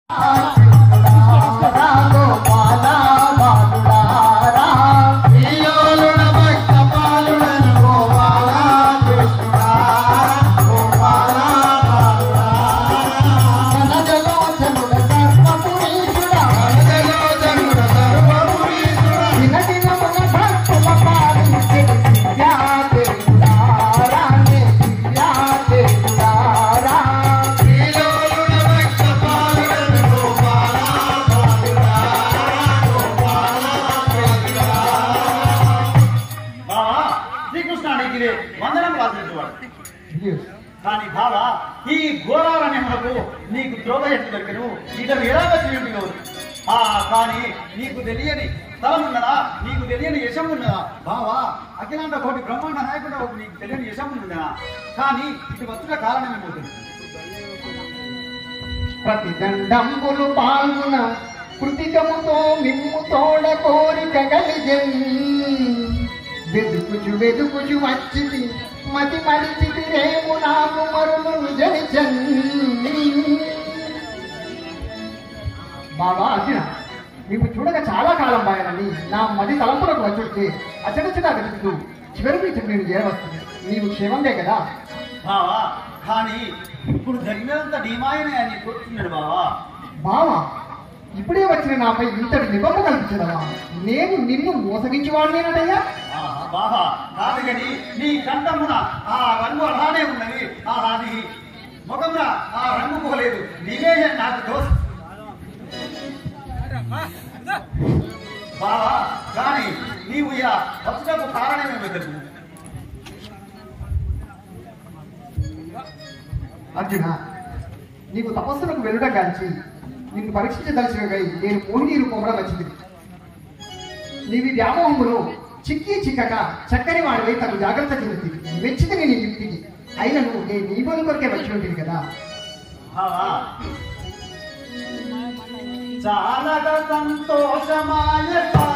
బావా శ్రీకృష్ణానికి వందనం వాసించేవాడు కానీ బావా ఈ ఘోరారణ్యములకు నీకు ద్రోహయత్తు దొరికను ఇతను ఎలా వచ్చినట్టు ఎవరు ఆ కానీ నీకు తెలియని స్థలం ఉన్నదా నీకు తెలియని యశం ఉన్నదా బావా అఖిలాండ కోటి బ్రహ్మాండ నాయకుడు ఒక నీకు తెలియని యశం ఉన్నదా కానీ ఇది వచ్చుట కారణమేమవుతుంది ప్రతిదండంబులు పాల్గొన కృతికముతో మిమ్ము తోడ కోరిక కలిగన్ వెదుకుచు వెదుకుచు వచ్చింది మతి మరిచితి రేము నాకు మరులు జనిచన్ బాబా అర్జున నీకు చూడక చాలా కాలం బాయనని నా మది తలంపులకు వచ్చుడితే అచడచడా వెతుకుతూ చివరికి ఇచ్చట నేను చేరవస్తుంది నీవు క్షేమందే కదా బావా కానీ ఇప్పుడు జరిగినంత డీమాయనే అని కోరుతున్నాడు బావా బావా ఇప్పుడే వచ్చిన నాపై ఇంతటి నిబంధన కల్పించదవా నేను నిన్ను మోసగించేవాడినేనటయ్యా ఆహా, బాబా కాదు గని నీ కంఠమున ఆ రంగు అలానే ఉన్నది ఆహా నీ ముఖమున ఆ రంగు పోలేదు నీవే నాకు దోష బాబా కానీ నీవు ఇలా వచ్చటకు కారణమేమో తెలుసు అర్జున నీకు తపస్సులకు వెళ్ళడం గాంచి నిన్ను పరీక్షించదలసినకై నేను మోహిని రూపంలో వచ్చింది నీవి వ్యామోహములు చిక్కి చిక్కక చక్కని వాడివై తను జాగ్రత్త చెంది మెచ్చితే నీ యుక్తికి అయినను నేను నీ బోధ కొరకే వచ్చి ఉంటుంది కదా బావా చాలా సంతోషమాయ